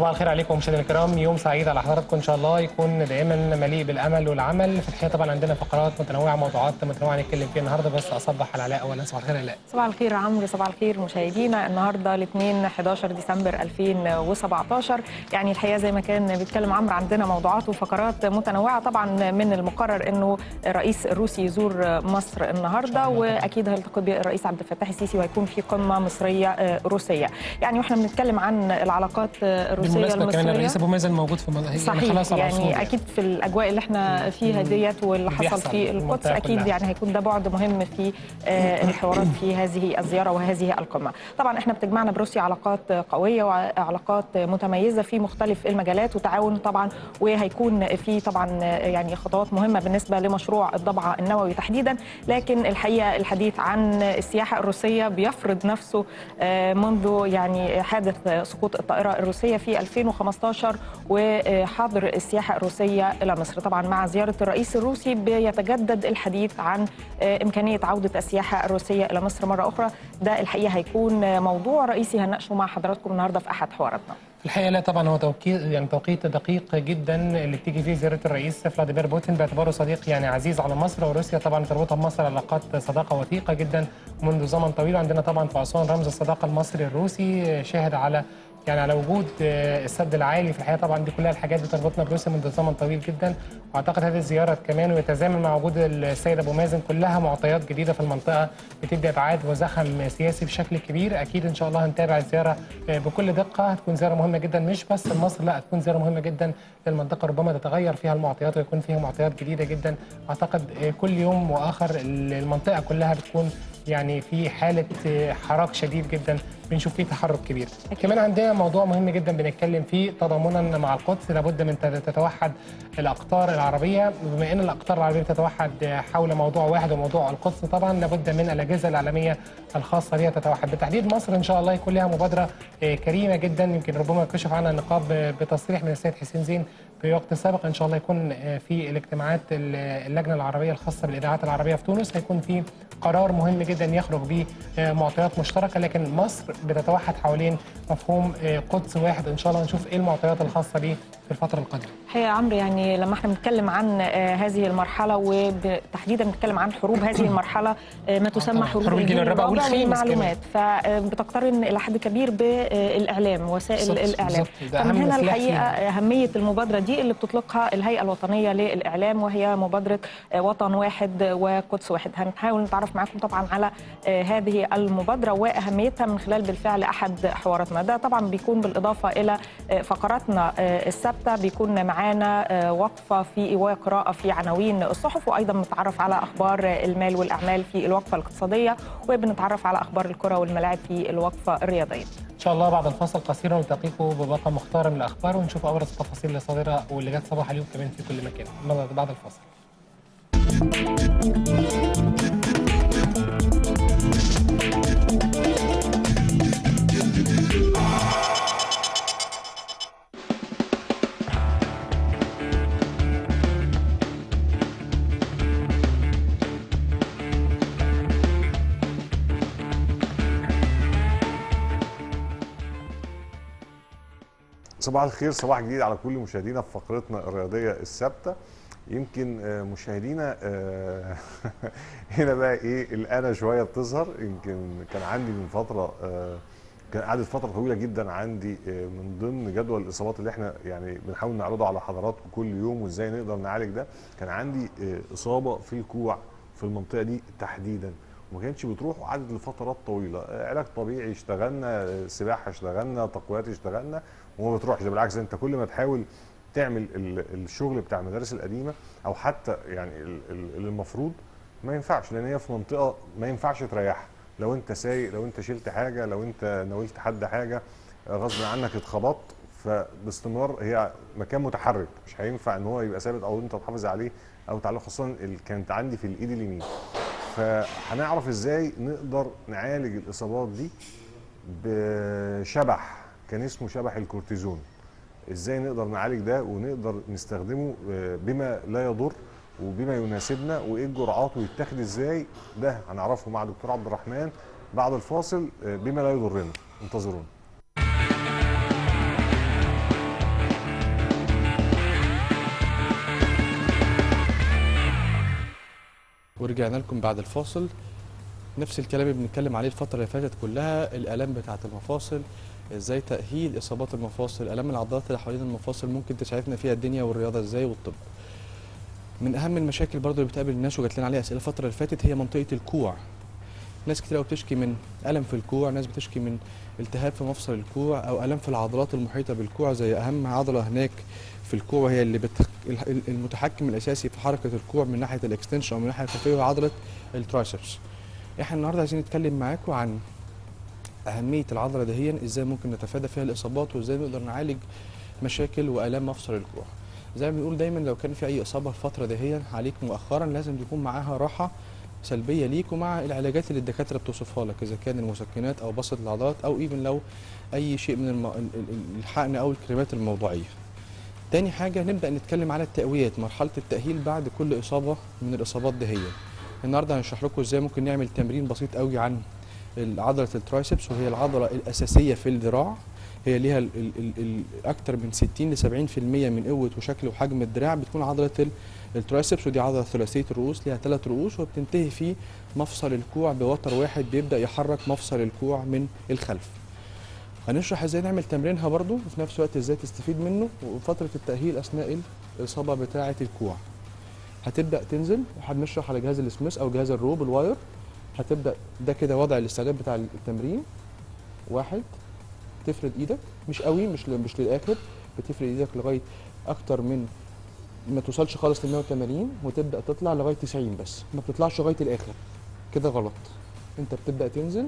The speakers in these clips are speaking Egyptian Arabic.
صباح الخير عليكم مشاهدينا الكرام يوم سعيد على حضراتكم ان شاء الله يكون دائما مليء بالامل والعمل في الحقيقه طبعا عندنا فقرات متنوعه موضوعات متنوعه نتكلم فيها النهارده بس اصبح على علاء اولا صباح الخير علاء صباح الخير عمرو صباح الخير مشاهدينا النهارده الاثنين 11 ديسمبر 2017 يعني الحقيقه زي ما كان بيتكلم عمرو عندنا موضوعات وفقرات متنوعه طبعا من المقرر انه الرئيس الروسي يزور مصر النهارده واكيد هيلتقي بالرئيس عبد الفتاح السيسي وهيكون في قمه مصريه روسيه يعني واحنا بنتكلم عن العلاقات الروسيه بالمناسبه كمان المصريه الرئيس ابو مازن موجود في مصر صحيح يعني اكيد في الاجواء اللي احنا فيها ديت واللي حصل بيحصل في في القدس المنطقة اكيد كلها. يعني هيكون ده بعد مهم في آه، الحوارات في هذه الزياره وهذه القمه طبعا احنا بتجمعنا بروسيا علاقات قويه وعلاقات متميزه في مختلف المجالات وتعاون طبعا وهيكون في طبعا يعني خطوات مهمه بالنسبه لمشروع الضبعه النووي تحديدا لكن الحقيقه الحديث عن السياحه الروسيه بيفرض نفسه آه، منذ يعني حادث سقوط الطائره الروسيه في 2015 وحظر السياحه الروسيه الى مصر طبعا مع زياره الرئيس الروسي بيتجدد الحديث عن آه، امكانيه عوده السياحه الروسيه الى مصر مره اخرى ده الحقيقه هيكون موضوع رئيسي هنناقشه مع حضراتكم النهارده في احد حواراتنا في الحقيقه لا طبعا هو توقيت يعني توقيت دقيق جدا اللي بتيجي فيه زياره الرئيس فلاديمير بوتين باعتباره صديق يعني عزيز على مصر وروسيا طبعا تربطها بمصر علاقات صداقه وثيقه جدا منذ زمن طويل وعندنا طبعا في اسوان رمز الصداقه المصري الروسي شاهد على يعني على وجود آه، السد العالي في الحقيقه طبعا دي كلها الحاجات بتربطنا بروسيا منذ زمن طويل جدا واعتقد هذه الزياره كمان ويتزامن مع وجود السيد ابو مازن كلها معطيات جديده في المنطقه بتدي ابعاد وزخم سياسي بشكل كبير اكيد ان شاء الله هنتابع الزياره آه، بكل دقه هتكون زياره مهمه جدا مش بس لمصر لا هتكون زياره مهمه جدا للمنطقه ربما تتغير فيها المعطيات ويكون فيها معطيات جديده جدا اعتقد آه، كل يوم واخر المنطقه كلها بتكون يعني في حاله آه، حراك شديد جدا بنشوف فيه تحرك كبير كمان عندنا موضوع مهم جدا بنتكلم فيه تضامنا مع القدس لابد من تت- تتوحد الاقطار العربيه بما ان الاقطار العربيه تتوحد حول موضوع واحد وموضوع القدس طبعا لابد من الاجهزه الاعلاميه الخاصه بها تتوحد بالتحديد مصر ان شاء الله يكون لها مبادره آه، كريمه جدا يمكن ربما كشف عنها النقاب ب- بتصريح من السيد حسين زين في وقت سابق ان شاء الله يكون آه، في الاجتماعات ال- اللجنه العربيه الخاصه بالاذاعات العربيه في تونس هيكون في قرار مهم جدا يخرج به آه، معطيات مشتركه لكن مصر بتتوحد حوالين مفهوم آه، قدس واحد ان شاء الله نشوف ايه المعطيات الخاصه به في الفتره القادمه الحقيقه يا عمرو يعني لما احنا بنتكلم عن آه، هذه المرحله وتحديدا بنتكلم عن حروب هذه المرحله آه، ما تسمى طبعاً. حروب حروب الجيل الرابع والخامس والمعلومات فبتقترن الى حد كبير بالاعلام وسائل بالظبط، الاعلام بالظبط. ده فمن أهم هنا سلاح الحقيقه فينا. اهميه المبادره دي اللي بتطلقها الهيئه الوطنيه للاعلام وهي مبادره آه، وطن واحد وقدس واحد هنحاول نتعرف معاكم طبعا على آه، هذه المبادره واهميتها من خلال بالفعل احد حواراتنا ده طبعا بيكون بالاضافه الى آه، فقراتنا آه، الثابته بيكون معانا آه، وقفه في وقراءه في عناوين الصحف وايضا بنتعرف على اخبار المال والاعمال في الوقفه الاقتصاديه وبنتعرف على اخبار الكره والملاعب في الوقفه الرياضيه ان شاء الله بعد الفاصل قصير نلتقيكم بباقه مختاره من الاخبار ونشوف ابرز التفاصيل اللي صادره واللي جت صباح اليوم كمان في كل مكان بعد- بعد الفاصل صباح الخير صباح جديد على كل مشاهدينا في فقرتنا الرياضيه الثابته يمكن آه، مشاهدينا آه، هنا بقى ايه الانا شويه بتظهر يمكن كان عندي من فتره آه، كان قعدت فتره طويله جدا عندي آه، من ضمن جدول الاصابات اللي احنا يعني بنحاول نعرضه على حضراتكم كل يوم وازاي نقدر نعالج ده كان عندي آه، اصابه في الكوع في المنطقه دي تحديدا وما كانتش بتروح وقعدت لفترات طويله آه، علاج طبيعي اشتغلنا آه، سباحه اشتغلنا تقويات اشتغلنا وما بتروحش ده بالعكس انت كل ما تحاول تعمل ال- الشغل بتاع المدارس القديمه او حتى يعني ال- ال- اللي المفروض ما ينفعش لان هي في منطقه ما ينفعش تريحها لو انت سايق لو انت شلت حاجه لو انت ناولت حد حاجه آه، غصب عنك اتخبطت فباستمرار هي مكان متحرك مش هينفع ان هو يبقى ثابت او انت تحافظ عليه او تعلق خاصه ال- كانت عندي في الايد اليمين فهنعرف ازاي نقدر نعالج الاصابات دي بشبح كان اسمه شبح الكورتيزون ازاي نقدر نعالج ده ونقدر نستخدمه آه، بما لا يضر وبما يناسبنا وايه الجرعات ويتاخد ازاي ده هنعرفه مع دكتور عبد الرحمن بعد الفاصل آه، بما لا يضرنا انتظرونا ورجعنا لكم بعد الفاصل نفس الكلام اللي بنتكلم عليه الفترة اللي فاتت كلها الآلام بتاعة المفاصل ازاي تأهيل إصابات المفاصل آلام العضلات اللي حوالين المفاصل ممكن تسعفنا فيها الدنيا والرياضة ازاي والطب من أهم المشاكل برضو اللي بتقابل الناس وجات لنا عليها أسئلة الفترة اللي فاتت هي منطقة الكوع ناس كتير قوي بتشكي من ألم في الكوع ناس بتشكي من التهاب في مفصل الكوع أو ألم في العضلات المحيطة بالكوع زي أهم عضلة هناك في الكوع وهي اللي بت... المتحكم الأساسي في حركة الكوع من ناحية الاكستنشن أو من ناحية الخلفية هو عضلة الترايسبس احنا النهارده عايزين نتكلم معاكم عن اهميه العضله دهيا ازاي ممكن نتفادى فيها الاصابات وازاي نقدر نعالج مشاكل والام مفصل الكوع زي ما بنقول دايما لو كان في اي اصابه الفتره دهيا عليك مؤخرا لازم يكون معاها راحه سلبيه ليك ومع العلاجات اللي الدكاتره بتوصفها لك اذا كان المسكنات او بسط العضلات او ايفن لو اي شيء من الم... ال- ال- الحقن او الكريمات الموضوعيه تاني حاجه نبدا نتكلم على التقويات مرحله التاهيل بعد كل اصابه من الاصابات دهيا النهارده هنشرح لكم ازاي ممكن نعمل تمرين بسيط قوي عن عضله الترايسبس وهي العضله الاساسيه في الذراع هي ليها ال ال ال ال اكتر من 60 ل 70% من قوه وشكل وحجم الدراع بتكون عضله ال- الترايسبس ودي عضله ثلاثيه الرؤوس ليها ثلاث رؤوس وبتنتهي في مفصل الكوع بوتر واحد بيبدا يحرك مفصل الكوع من الخلف هنشرح ازاي نعمل تمرينها برضو وفي نفس الوقت ازاي تستفيد منه وفتره التاهيل اثناء الاصابه بتاعه الكوع هتبدا تنزل هنشرح على جهاز السميث او جهاز الروب الواير هتبدا ده كده وضع الاستعداد بتاع التمرين واحد تفرد ايدك مش قوي مش ل- مش للاخر بتفرد ايدك لغايه اكتر من ما توصلش خالص ل 180 وتبدا تطلع لغايه 90 بس ما بتطلعش لغايه الاخر كده غلط انت بتبدا تنزل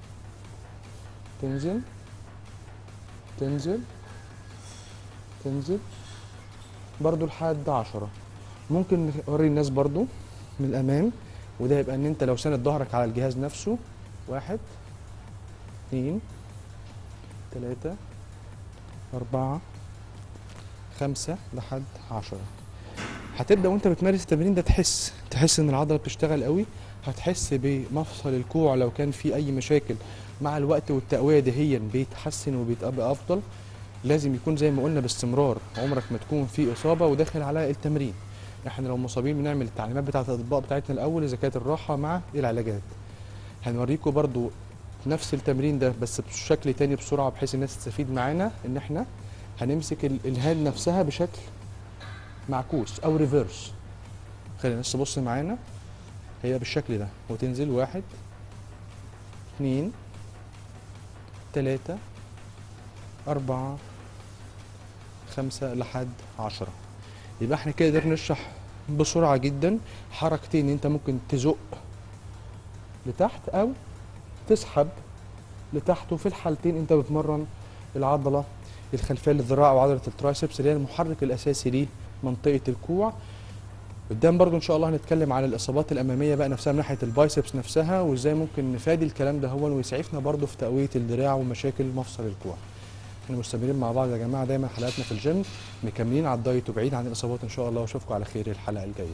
تنزل تنزل تنزل برضو لحد 10 ممكن نوري الناس برضو من الامام وده يبقى ان انت لو ساند ظهرك على الجهاز نفسه واحد اثنين ثلاثة أربعة خمسة لحد عشرة هتبدأ وانت بتمارس التمرين ده تحس تحس ان العضلة بتشتغل قوي هتحس بمفصل الكوع لو كان في اي مشاكل مع الوقت والتقوية دهيا بيتحسن وبيتبقى افضل لازم يكون زي ما قلنا باستمرار عمرك ما تكون في اصابة وداخل على التمرين احنا لو مصابين بنعمل التعليمات بتاعه الاطباء بتاعتنا الاول اذا كانت الراحه مع العلاجات هنوريكم برضو نفس التمرين ده بس بشكل تاني بسرعه بحيث الناس تستفيد معانا ان احنا هنمسك ال- الهاند نفسها بشكل معكوس او ريفيرس خلينا الناس تبص معانا هي بالشكل ده وتنزل واحد اتنين تلاتة أربعة خمسة لحد عشرة يبقى احنا كده قدرنا نشرح بسرعة جدا حركتين انت ممكن تزق لتحت او تسحب لتحت وفي الحالتين انت بتمرن العضلة الخلفية للذراع او عضلة الترايسبس اللي هي المحرك الاساسي لمنطقة الكوع قدام برضو ان شاء الله هنتكلم على الاصابات الاماميه بقى نفسها من ناحيه البايسبس نفسها وازاي ممكن نفادي الكلام ده هو ويسعفنا برضو في تقويه الدراع ومشاكل مفصل الكوع احنا مستمرين مع بعض يا جماعه دايما حلقاتنا في الجيم مكملين على الدايت وبعيد عن الاصابات ان شاء الله واشوفكم على خير الحلقه الجايه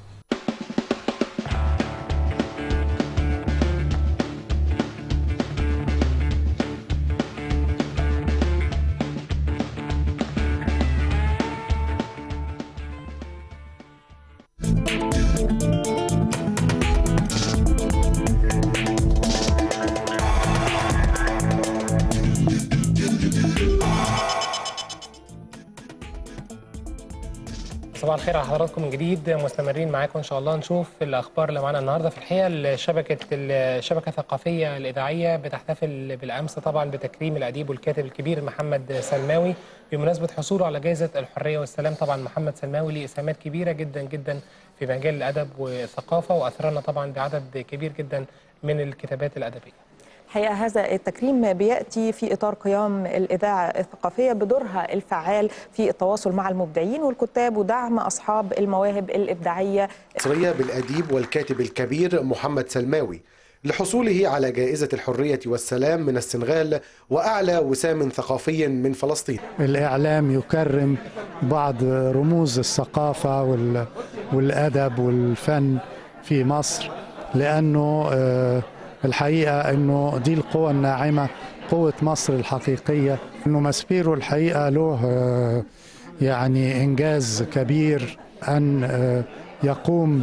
صباح الخير على حضراتكم من جديد مستمرين معاكم ان شاء الله نشوف الاخبار اللي معانا النهارده في الحقيقه الشبكه الشبكه الثقافيه الاذاعيه بتحتفل بالامس طبعا بتكريم الاديب والكاتب الكبير محمد سلماوي بمناسبه حصوله على جائزه الحريه والسلام طبعا محمد سلماوي ليه اسهامات كبيره جدا جدا في مجال الادب والثقافه واثرنا طبعا بعدد كبير جدا من الكتابات الادبيه الحقيقه هذا التكريم بياتي في اطار قيام الاذاعه الثقافيه بدورها الفعال في التواصل مع المبدعين والكتاب ودعم اصحاب المواهب الابداعيه المصرية بالأديب والكاتب الكبير محمد سلماوي لحصوله على جائزة الحرية والسلام من السنغال وأعلى وسام ثقافي من فلسطين الإعلام يكرم بعض رموز الثقافة وال- والأدب والفن في مصر لأنه آه، الحقيقة أنه دي القوة الناعمة قوة مصر الحقيقية أنه مسبيرو الحقيقة له آه، يعني إنجاز كبير أن آه، يقوم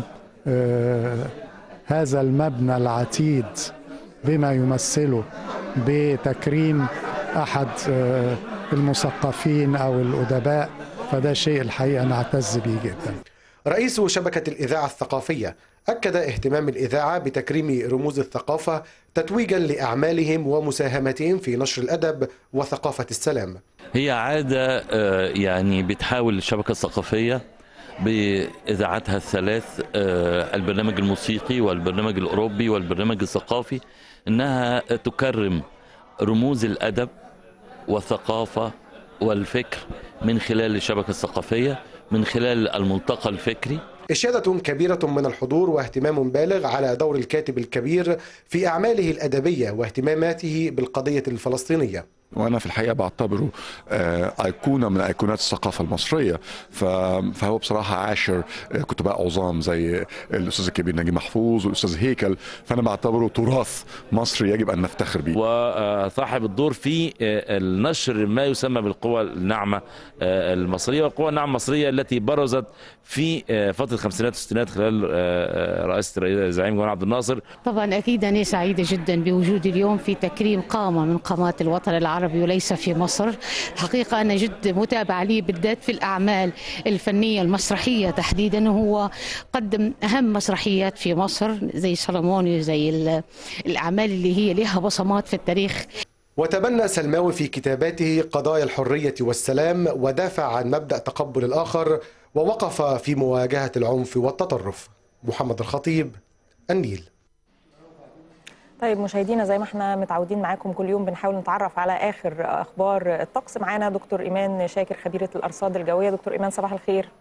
آه، هذا المبنى العتيد بما يمثله بتكريم احد آه، المثقفين او الادباء فده شيء الحقيقه نعتز به جدا رئيس شبكة الإذاعة الثقافية أكد اهتمام الإذاعة بتكريم رموز الثقافة تتويجا لأعمالهم ومساهمتهم في نشر الأدب وثقافة السلام هي عادة آه، يعني بتحاول الشبكة الثقافية بإذاعتها الثلاث آه، البرنامج الموسيقي والبرنامج الأوروبي والبرنامج الثقافي إنها تكرم رموز الأدب والثقافة والفكر من خلال الشبكة الثقافية من خلال الملتقى الفكري إشادة كبيرة من الحضور واهتمام بالغ على دور الكاتب الكبير في أعماله الأدبية واهتماماته بالقضية الفلسطينية وانا في الحقيقه بعتبره آه، ايقونه من ايقونات الثقافه المصريه ف- فهو بصراحه عاشر آه، كتباء عظام زي الاستاذ الكبير نجيب محفوظ والاستاذ هيكل فانا بعتبره تراث مصري يجب ان نفتخر به وصاحب الدور في النشر ما يسمى بالقوى الناعمة المصرية والقوى الناعمة المصرية التي برزت في فترة الخمسينات والستينات خلال رئاسة الزعيم جمال عبد الناصر طبعا اكيد انا سعيده جدا بوجودي اليوم في تكريم قامه من قامات الوطن العربي وليس في مصر الحقيقه انا جد متابعه لي بالذات في الاعمال الفنيه المسرحيه تحديدا هو قدم اهم مسرحيات في مصر زي سلموني زي ال- الاعمال اللي هي لها بصمات في التاريخ وتبنى سلماوي في كتاباته قضايا الحرية والسلام ودافع عن مبدأ تقبل الآخر ووقف في مواجهة العنف والتطرف محمد الخطيب النيل طيب مشاهدينا زي ما احنا متعودين معاكم كل يوم بنحاول نتعرف على اخر اخبار الطقس معانا دكتور ايمان شاكر خبيره الارصاد الجويه دكتور ايمان صباح الخير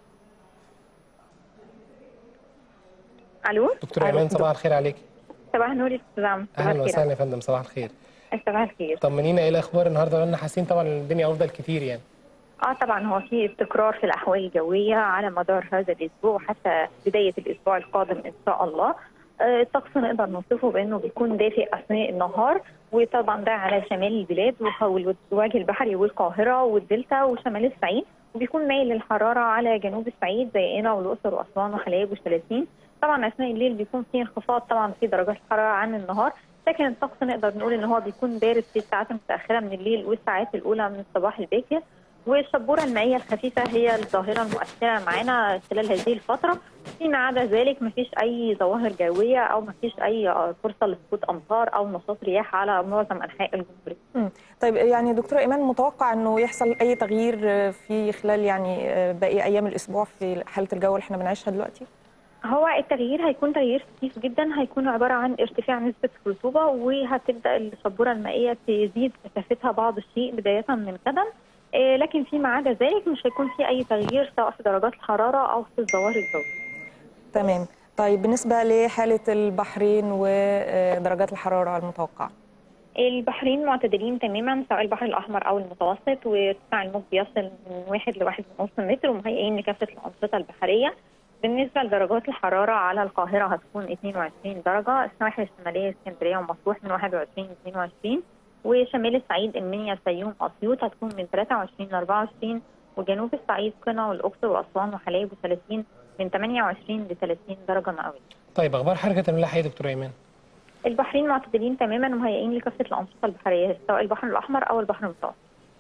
الو دكتور ايمان صباح الخير عليك صباح النور يا استاذ عمرو صباح اهلا الخير وسهلا يا فندم صباح الخير صباح الخير طمنينا ايه الاخبار النهارده لان حاسين طبعا إن الدنيا افضل كتير يعني اه طبعا هو في استقرار في الاحوال الجويه على مدار هذا الاسبوع حتى بدايه الاسبوع القادم ان شاء الله آه، الطقس نقدر نوصفه بانه بيكون دافئ اثناء النهار وطبعا ده على شمال البلاد وهو الوجه البحري والقاهره والدلتا وشمال الصعيد وبيكون مايل للحراره على جنوب الصعيد زي قنا والاقصر واسوان وحلايب وشلاتين طبعا اثناء الليل بيكون في انخفاض طبعا في درجات الحراره عن النهار لكن الطقس نقدر نقول ان هو بيكون بارد في الساعات المتاخره من الليل والساعات الاولى من الصباح الباكر والشبوره المائيه الخفيفه هي الظاهره المؤثره معانا خلال هذه الفتره فيما عدا ذلك مفيش اي ظواهر جويه او مفيش اي آه، فرصه لسقوط امطار او نشاط رياح على معظم انحاء الجمهوريه مم. طيب يعني دكتور ايمان متوقع انه يحصل اي تغيير آه، في خلال يعني آه، باقي ايام الاسبوع في حاله الجو اللي احنا بنعيشها دلوقتي هو التغيير هيكون تغيير خفيف جدا هيكون عباره عن ارتفاع نسبه الرطوبه وهتبدا الشبوره المائيه تزيد كثافتها بعض الشيء بدايه من غدا آه، لكن فيما عدا ذلك مش هيكون في اي تغيير سواء في درجات الحراره او في الظواهر الجويه تمام طيب بالنسبه لحاله البحرين ودرجات الحراره المتوقعه البحرين معتدلين تماما سواء البحر الاحمر او المتوسط وارتفاع الموج بيصل من واحد لواحد ونص متر ومهيئين لكافه الانشطه البحريه بالنسبه لدرجات الحراره على القاهره هتكون 22 درجه السواحل الشماليه اسكندريه ومطروح من 21 ل 22 وشمال الصعيد المنيا الفيوم اسيوط هتكون من 23 ل 24 وجنوب الصعيد قنا والاقصر واسوان وحلايب و30 من 28 ل 30 درجه مئويه طيب اخبار حركه الملاحه ايه يا دكتور ايمان البحرين معتدلين تماما ومهيئين لكافه الانشطه البحريه سواء البحر الاحمر او البحر المتوسط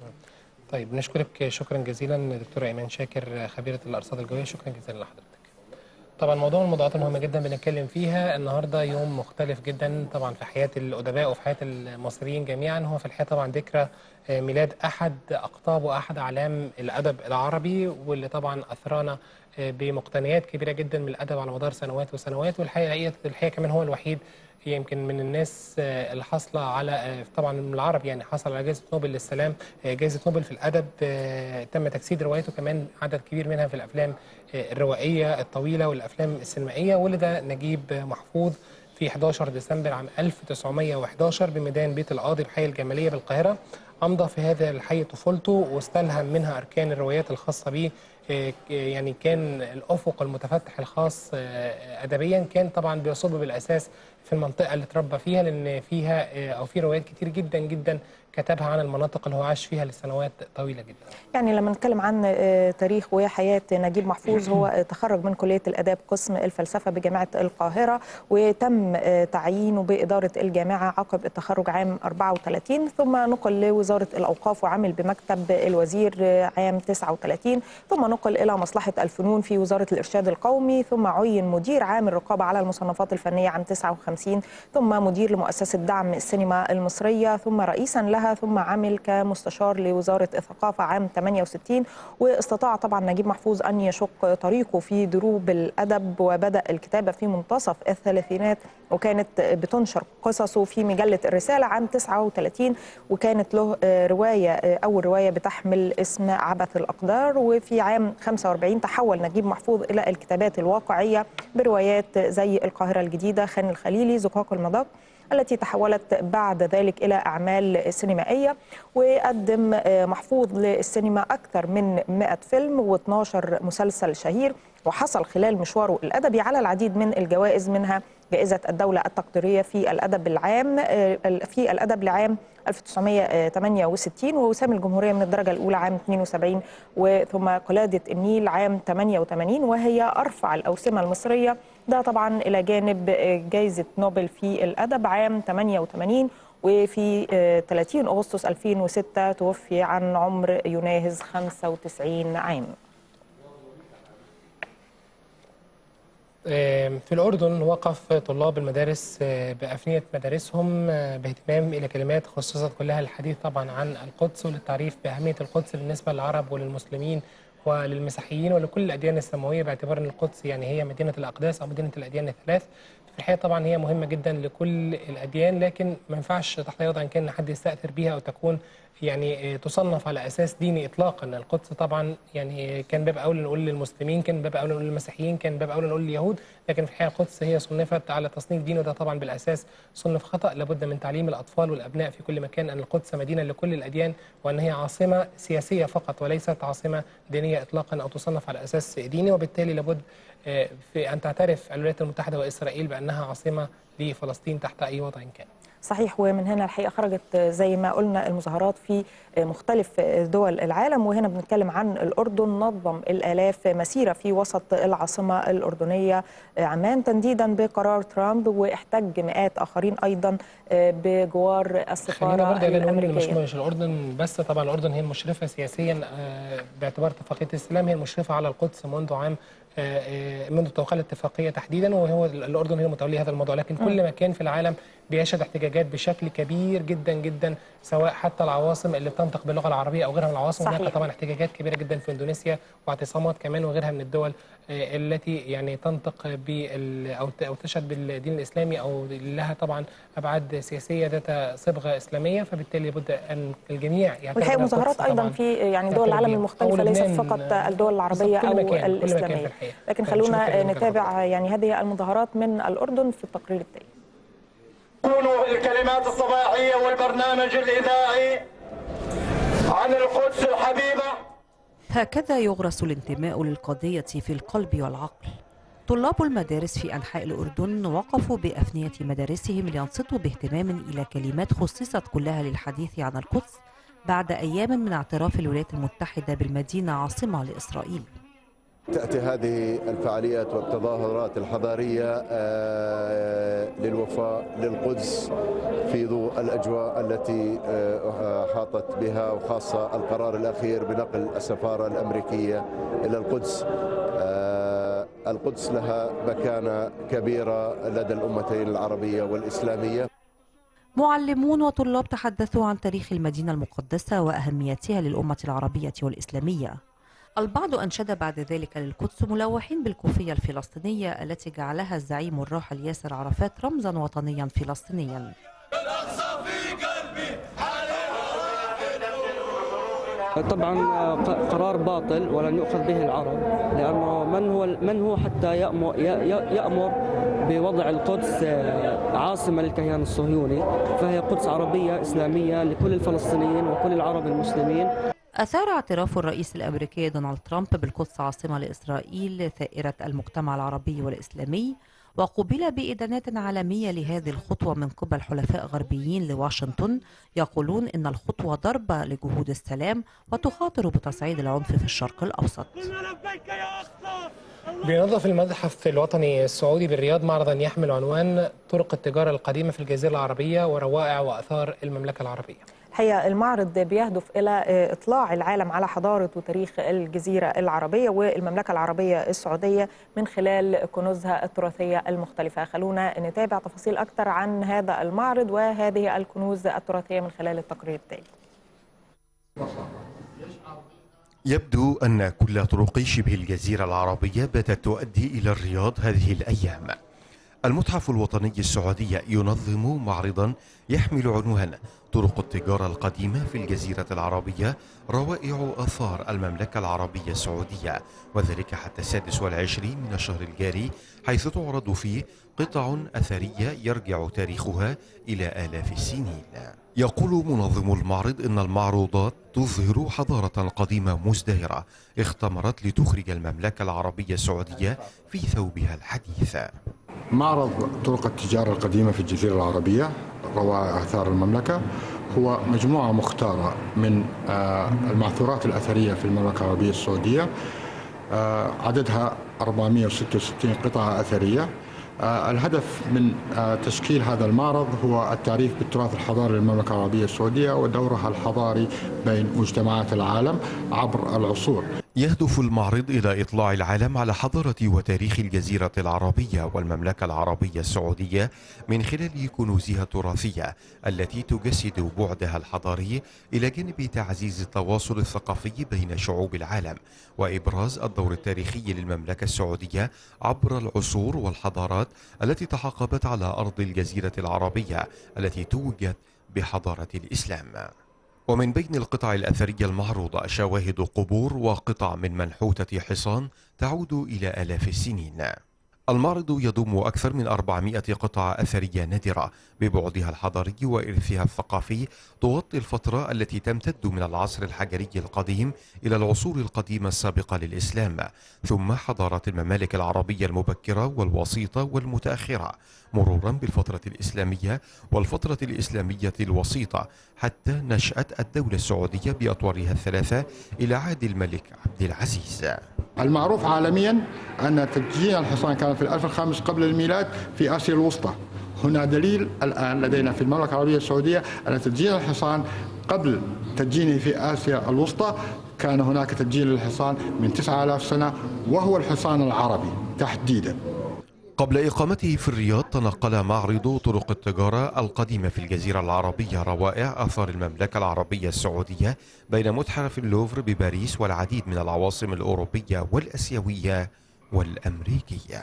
طيب نشكرك شكرا جزيلا دكتور ايمان شاكر خبيره الارصاد الجويه شكرا جزيلا لحضرتك طبعا موضوع من الموضوعات المهمه جدا بنتكلم فيها النهارده يوم مختلف جدا طبعا في حياه الادباء وفي حياه المصريين جميعا هو في الحقيقه طبعا ذكرى آه، ميلاد احد اقطاب واحد اعلام الادب العربي واللي طبعا اثرانا آه، بمقتنيات كبيره جدا من الادب على مدار سنوات وسنوات والحقيقه الحقيقه كمان هو الوحيد يمكن من الناس آه، اللي حاصله على آه، طبعا من العرب يعني حصل على جائزه نوبل للسلام آه، جائزه نوبل في الادب آه، تم تجسيد روايته كمان عدد كبير منها في الافلام آه، الروائيه الطويله والافلام السينمائيه ولد نجيب محفوظ في 11 ديسمبر عام 1911 بميدان بيت القاضي بحي الجماليه بالقاهره امضى في هذا الحي طفولته واستلهم منها اركان الروايات الخاصه به آه، يعني كان الافق المتفتح الخاص آه، ادبيا كان طبعا بيصب بالاساس في المنطقه اللي اتربى فيها لان فيها آه، او في روايات كتير جدا جدا كتبها عن المناطق اللي هو عاش فيها لسنوات طويله جدا يعني لما نتكلم عن آه، تاريخ وحياة نجيب محفوظ هو آه، تخرج من كلية الآداب قسم الفلسفة بجامعة القاهرة وتم آه، تعيينه بإدارة الجامعة عقب التخرج عام 34 ثم نقل لوزارة الأوقاف وعمل بمكتب الوزير آه، عام 39 ثم نقل إلى مصلحة الفنون في وزارة الإرشاد القومي ثم عين مدير عام الرقابة على المصنفات الفنية عام 59 ثم مدير لمؤسسة دعم السينما المصرية ثم رئيسا لها ثم عمل كمستشار لوزارة الثقافة عام 68 واستطاع طبعا نجيب محفوظ أن يشق طريقه في دروب الأدب وبدأ الكتابة في منتصف الثلاثينات وكانت بتنشر قصصه في مجلة الرسالة عام 39 وكانت له آه، رواية آه، أول رواية بتحمل اسم عبث الأقدار وفي عام 45 تحول نجيب محفوظ إلى الكتابات الواقعية بروايات زي القاهرة الجديدة خان الخليلي زقاق المذاق التي تحولت بعد ذلك إلى أعمال سينمائية وقدم آه، محفوظ للسينما أكثر من 100 فيلم و12 مسلسل شهير وحصل خلال مشواره الأدبي على العديد من الجوائز منها جائزة الدولة التقديرية في الأدب العام آه، في الأدب لعام 1968 ووسام الجمهورية من الدرجة الأولى عام 72 وثم قلادة النيل عام 88 وهي أرفع الأوسمة المصرية ده طبعا إلى جانب آه، جائزة نوبل في الأدب عام 88 وفي آه، 30 أغسطس 2006 توفي عن عمر يناهز 95 عام آم، في الأردن وقف طلاب المدارس آه، بأفنية مدارسهم آه، باهتمام إلى كلمات خصصت كلها للحديث طبعا عن القدس وللتعريف بأهمية القدس بالنسبة للعرب وللمسلمين وللمسيحيين ولكل الأديان السماوية باعتبار أن القدس يعني هي مدينة الأقداس أو مدينة الأديان الثلاث في الحقيقة طبعا هي مهمة جدا لكل الأديان لكن ما ينفعش تحت أي وضع إن كان حد يستأثر بيها أو تكون يعني آه، تصنف على اساس ديني اطلاقا القدس طبعا يعني كان باب اولى نقول للمسلمين كان باب اولى نقول للمسيحيين كان باب اولى نقول لليهود لكن في الحقيقه القدس هي صنفت على تصنيف ديني وده طبعا بالاساس صنف خطا لابد من تعليم الاطفال والابناء في كل مكان ان القدس مدينه لكل الاديان وان هي عاصمه سياسيه فقط وليست عاصمه دينيه اطلاقا او تصنف على اساس ديني وبالتالي لابد آه، في ان تعترف الولايات المتحده واسرائيل بانها عاصمه لفلسطين تحت اي وضع كان صحيح ومن هنا الحقيقه خرجت زي ما قلنا المظاهرات في مختلف دول العالم وهنا بنتكلم عن الاردن نظم الالاف مسيره في وسط العاصمه الاردنيه عمان تنديدا بقرار ترامب واحتج مئات اخرين ايضا بجوار خلينا السفاره برضه يعني نقول إن مش الامريكيه مش الاردن بس طبعا الاردن هي المشرفه سياسيا آه، باعتبار اتفاقيه السلام هي المشرفه على القدس منذ عام آه، آه، منذ توقيع الاتفاقيه تحديدا وهو الاردن هي المتوليه هذا الموضوع لكن كل مكان في العالم بيشهد احتجاجات بشكل كبير جدا جدا سواء حتى العواصم اللي بتنطق باللغه العربيه او غيرها من العواصم صحيح. هناك طبعا احتجاجات كبيره جدا في اندونيسيا واعتصامات كمان وغيرها من الدول آه، التي يعني تنطق بال او ت- او تشهد بالدين الاسلامي او لها طبعا ابعاد سياسيه ذات صبغه اسلاميه فبالتالي لابد ان الجميع يعتبر والحقيقه أن مظاهرات القدس ايضا طبعاً في يعني دول تعتبر العالم بيها. المختلفه أو ليست لبنان، فقط آه، الدول العربيه بالظبط، كل او مكان- كل مكان في الاسلاميه الحقيقة. لكن فنشوف خلونا الكلام ده نتابع يعني هذه المظاهرات من الاردن في التقرير التالي كونوا الكلمات الصباحية والبرنامج الإذاعي عن القدس الحبيبة هكذا يغرس الانتماء للقضية في القلب والعقل طلاب المدارس في أنحاء الأردن وقفوا بأفنية مدارسهم لينصتوا باهتمام إلى كلمات خصصت كلها للحديث عن القدس بعد أيام من اعتراف الولايات المتحدة بالمدينة عاصمة لإسرائيل تأتي هذه الفعاليات والتظاهرات الحضارية آه، للوفاء للقدس في ضوء الأجواء التي آه، حاطت بها وخاصة القرار الأخير بنقل السفارة الأمريكية إلى القدس آه، القدس لها مكانة كبيرة لدى الأمتين العربية والإسلامية معلمون وطلاب تحدثوا عن تاريخ المدينة المقدسة وأهميتها للأمة العربية والإسلامية البعض أنشد بعد ذلك للقدس ملوحين بالكوفية الفلسطينية التي جعلها الزعيم الراحل ياسر عرفات رمزا وطنيا فلسطينيا طبعا ق- قرار باطل ولن يؤخذ به العرب لانه من هو من هو حتى يامر ي- ي- يامر بوضع القدس آه، عاصمه للكيان الصهيوني فهي قدس عربيه اسلاميه لكل الفلسطينيين وكل العرب المسلمين أثار اعتراف الرئيس الأمريكي دونالد ترامب بالقدس عاصمة لإسرائيل ثائرة المجتمع العربي والإسلامي وقوبل بإدانات عالمية لهذه الخطوة من قبل حلفاء غربيين لواشنطن يقولون إن الخطوة ضربة لجهود السلام وتخاطر بتصعيد العنف في الشرق الأوسط بينظف المتحف الوطني السعودي بالرياض معرضا يحمل عنوان طرق التجارة القديمة في الجزيرة العربية وروائع وآثار المملكة العربية الحقيقه المعرض بيهدف الى اطلاع العالم على حضاره وتاريخ الجزيره العربيه والمملكه العربيه السعوديه من خلال كنوزها التراثيه المختلفه خلونا نتابع تفاصيل اكثر عن هذا المعرض وهذه الكنوز التراثيه من خلال التقرير التالي يبدو أن كل طرق شبه الجزيرة العربية باتت تؤدي إلى الرياض هذه الأيام المتحف الوطني السعودي ينظم معرضا يحمل عنوان طرق التجارة القديمة في الجزيرة العربية روائع آثار المملكة العربية السعودية وذلك حتى السادس والعشرين من الشهر الجاري حيث تعرض فيه قطع أثرية يرجع تاريخها إلى آلاف السنين يقول منظم المعرض إن المعروضات تظهر حضارة قديمة مزدهرة اختمرت لتخرج المملكة العربية السعودية في ثوبها الحديث معرض طرق التجارة القديمة في الجزيرة العربية روائع آثار المملكة هو مجموعة مختارة من المعثورات الأثرية في المملكة العربية السعودية عددها 466 قطعة أثرية الهدف من تشكيل هذا المعرض هو التعريف بالتراث الحضاري للمملكة العربية السعودية ودورها الحضاري بين مجتمعات العالم عبر العصور يهدف المعرض إلى إطلاع العالم على حضارة وتاريخ الجزيرة العربية والمملكة العربية السعودية من خلال كنوزها التراثية التي تجسد بعدها الحضاري إلى جانب تعزيز التواصل الثقافي بين شعوب العالم وإبراز الدور التاريخي للمملكة السعودية عبر العصور والحضارات التي تحقبت على أرض الجزيرة العربية التي توجت بحضارة الإسلام ومن بين القطع الأثرية المعروضة شواهد قبور وقطع من منحوتة حصان تعود إلى آلاف السنين المعرض يضم أكثر من 400 قطعة أثرية نادرة ببعدها الحضاري وإرثها الثقافي تغطي الفترة التي تمتد من العصر الحجري القديم إلى العصور القديمة السابقة للإسلام ثم حضارات الممالك العربية المبكرة والوسيطة والمتأخرة مرورا بالفترة الإسلامية والفترة الإسلامية الوسيطة حتى نشأة الدولة السعودية بأطوارها الثلاثة إلى عهد الملك عبد العزيز المعروف عالميا أن تدجين الحصان كان في الألف الخامس قبل الميلاد في آسيا الوسطى هنا دليل الآن لدينا في المملكة العربية السعودية أن تدجين الحصان قبل تدجينه في آسيا الوسطى كان هناك تدجين للحصان من 9000 سنة وهو الحصان العربي تحديدا قبل إقامته في الرياض تنقل معرض طرق التجارة القديمة في الجزيرة العربية روائع آثار المملكة العربية السعودية بين متحف اللوفر بباريس والعديد من العواصم الأوروبية والأسيوية والأمريكية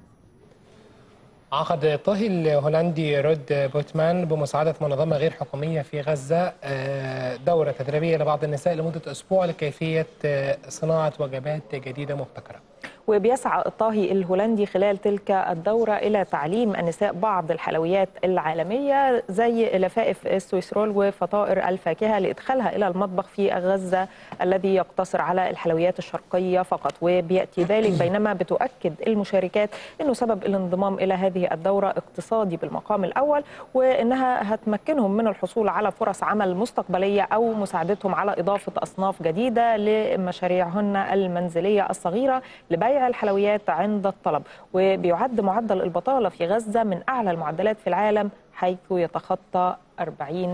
عقد طهي الهولندي رود بوتمان بمساعدة منظمة غير حكومية في غزة دورة تدريبية لبعض النساء لمدة أسبوع لكيفية صناعة وجبات جديدة مبتكرة وبيسعى الطاهي الهولندي خلال تلك الدورة إلى تعليم النساء بعض الحلويات العالمية زي لفائف السويسرول وفطائر الفاكهة لإدخالها إلى المطبخ في غزة الذي يقتصر على الحلويات الشرقية فقط وبيأتي ذلك بينما بتؤكد المشاركات أنه سبب الانضمام إلى هذه الدورة اقتصادي بالمقام الأول وأنها هتمكنهم من الحصول على فرص عمل مستقبلية أو مساعدتهم على إضافة أصناف جديدة لمشاريعهن المنزلية الصغيرة لبيع بيع الحلويات عند الطلب وبيعد معدل البطالة في غزة من أعلى المعدلات في العالم حيث يتخطى 40%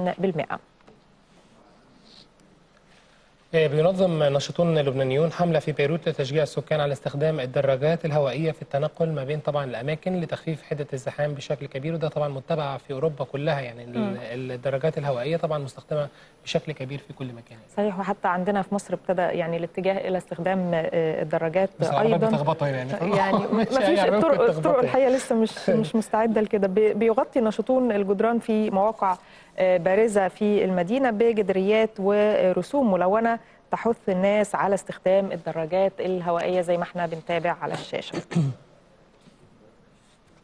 بينظم ناشطون لبنانيون حملة في بيروت لتشجيع السكان على استخدام الدراجات الهوائية في التنقل ما بين طبعا الأماكن لتخفيف حدة الزحام بشكل كبير وده طبعا متبع في أوروبا كلها يعني مم. الدراجات الهوائية طبعا مستخدمة بشكل كبير في كل مكان صحيح وحتى عندنا في مصر ابتدى يعني الاتجاه الى استخدام آه، الدراجات بس العربيات ايضا بتخبطها يعني يعني ما مش أي فيش عربية الطرق ممكن الطرق تخبطها. الحقيقه لسه مش مش مستعده لكده بي- بيغطي ناشطون الجدران في مواقع آه، بارزه في المدينه بجدريات ورسوم ملونه تحث الناس على استخدام الدراجات الهوائيه زي ما احنا بنتابع على الشاشه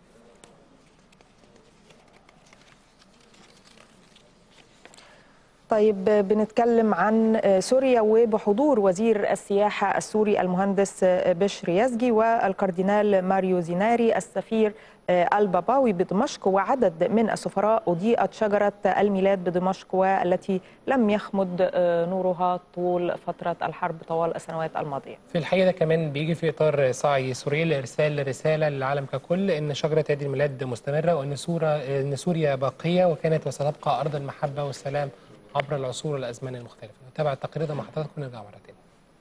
طيب طيب بنتكلم عن سوريا وبحضور وزير السياحة السوري المهندس بشر يزجي والكاردينال ماريو زيناري السفير الباباوي بدمشق وعدد من السفراء أضيئت شجرة الميلاد بدمشق والتي لم يخمد نورها طول فترة الحرب طوال السنوات الماضية في الحقيقه ده كمان بيجي في اطار سعي سوريا لارسال رساله للعالم ككل ان شجره عيد الميلاد مستمره وان سوريا ان سوريا باقيه وكانت وستبقى ارض المحبه والسلام عبر العصور والازمان المختلفه. نتابع التقرير ده مع حضراتكم ونرجع مره تاني.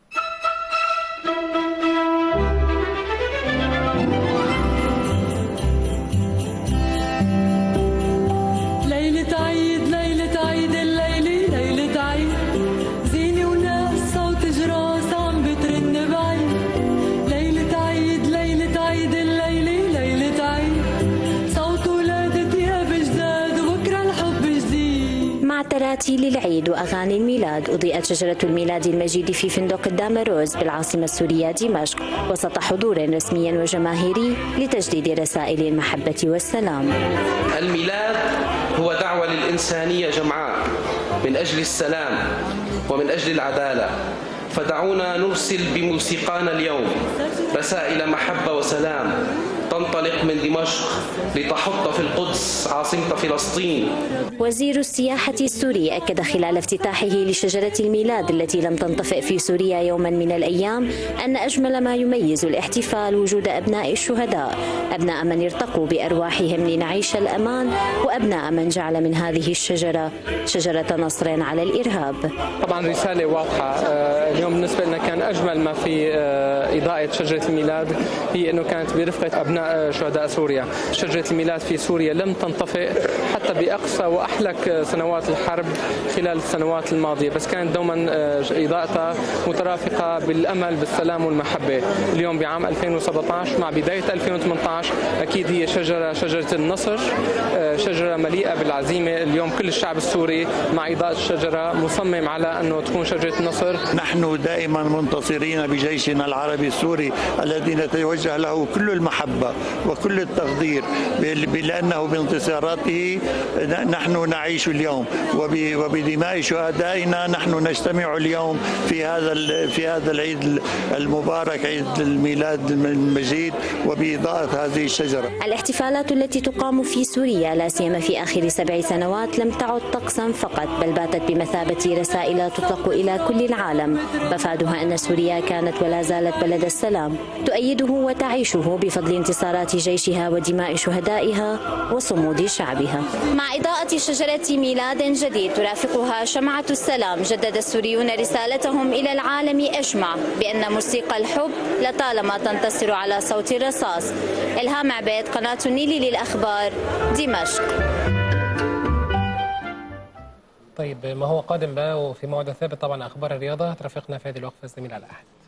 ليلة عيد ليلة عيد الليلة ليلة عيد زينة وناس صوت جراس عم بترن بعيد ليلة عيد ليلة عيد الليلة ليلة عيد صوت ولاد ثياب جداد وبكرة الحب جديد مع تراتيل العيد وأغاني الميلاد أضيئت شجرة الميلاد المجيد في فندق الدامروز بالعاصمة السورية دمشق وسط حضور رسمي وجماهيري لتجديد رسائل المحبة والسلام الميلاد هو دعوة للإنسانية جمعاء من أجل السلام ومن أجل العدالة فدعونا نرسل بموسيقانا اليوم رسائل محبة وسلام تنطلق من دمشق لتحط في القدس عاصمة فلسطين وزير السياحة السوري أكد خلال افتتاحه لشجرة الميلاد التي لم تنطفئ في سوريا يوما من الأيام أن أجمل ما يميز الاحتفال وجود أبناء الشهداء أبناء من ارتقوا بأرواحهم لنعيش الأمان وأبناء من جعل من هذه الشجرة شجرة نصر على الإرهاب طبعا رسالة واضحة آه، اليوم بالنسبة لنا كان أجمل ما في آه، إضاءة شجرة الميلاد هي أنه كانت برفقة أبناء آه، شهداء سوريا شجرة الميلاد في سوريا لم تنطفئ حتى بأقصى وأحلك سنوات الحرب خلال السنوات الماضية بس كانت دوما آه، إضاءتها مترافقة بالأمل بالسلام والمحبة اليوم بعام 2017 مع بداية 2018 أكيد هي شجرة شجرة النصر آه، شجرة مليئة بالعزيمة اليوم كل الشعب السوري مع إضاءة الشجرة مصمم على أنه تكون شجرة النصر نحن دائما منتصرين بجيشنا العربي السوري الذي نتوجه له كل المحبة وكل التقدير بل- لأنه بانتصاراته ن- نحن نعيش اليوم وب- وبدماء شهدائنا نحن نجتمع اليوم في هذا ال- في هذا العيد المبارك عيد الميلاد المجيد وبإضاءة هذه الشجرة الاحتفالات التي تقام في سوريا لا سيما في آخر سبع سنوات لم تعد طقسا فقط بل باتت بمثابة رسائل تطلق إلى كل العالم مفادها أن سوريا كانت ولا زالت بلد السلام تؤيده وتعيشه بفضل انتصارات جيشها ودماء شهدائها وصمود شعبها مع إضاءة شجرة ميلاد جديد ترافقها شمعة السلام جدد السوريون رسالتهم إلى العالم أجمع بأن موسيقى الحب لطالما تنتصر على صوت الرصاص إلهام عبيد قناة النيل للأخبار دمشق طيب ما هو قادم بقى وفي موعد ثابت طبعا اخبار الرياضه ترافقنا في هذه الوقفه الزميل على احد